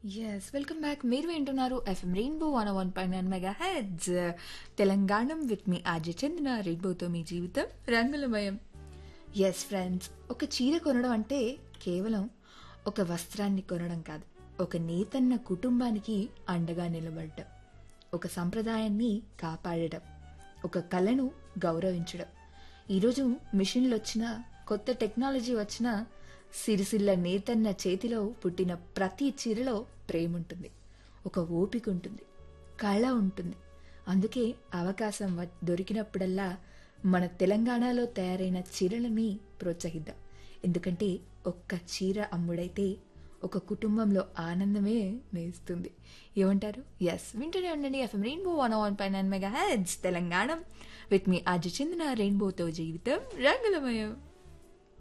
yes welcome back మీరు వింటున్నారు F M rainbow one one point nine mega heads Telangana with మీ RJ చెందిన రెయిన్బోతో మీ జీవితం రంగులమయం ఎస్ ఫ్రెండ్స్ ఒక చీర కొనడం అంటే కేవలం ఒక వస్త్రాన్ని కొనడం కాదు ఒక నేతన్న కుటుంబానికి అండగా నిలబడటం ఒక సంప్రదాయాన్ని కాపాడడం ఒక కళను గౌరవించడం ఈరోజు మిషన్లు వచ్చినా కొత్త టెక్నాలజీ వచ్చినా సిరిసిల్ల నేతన్న చేతిలో పుట్టిన ప్రతి చీరలో ప్రేమ ఉంటుంది ఒక ఓపిక ఉంటుంది కళ ఉంటుంది అందుకే అవకాశం వ- దొరికినప్పుడల్లా మన తెలంగాణలో తయారైన చీరలని ప్రోత్సహిద్దాం ఎందుకంటే ఒక్క చీర అమ్ముడైతే ఒక కుటుంబంలో ఆనందమే నేస్తుంది ఏమంటారు ఎస్ వింటూనే ఉండండి ఎఫ్ఎం రెయిన్బో వన్ వన్ పై nine mega heads Telangana with మీ ఆజు చెందిన రెయిన్బోతో జీవితం రంగులమయం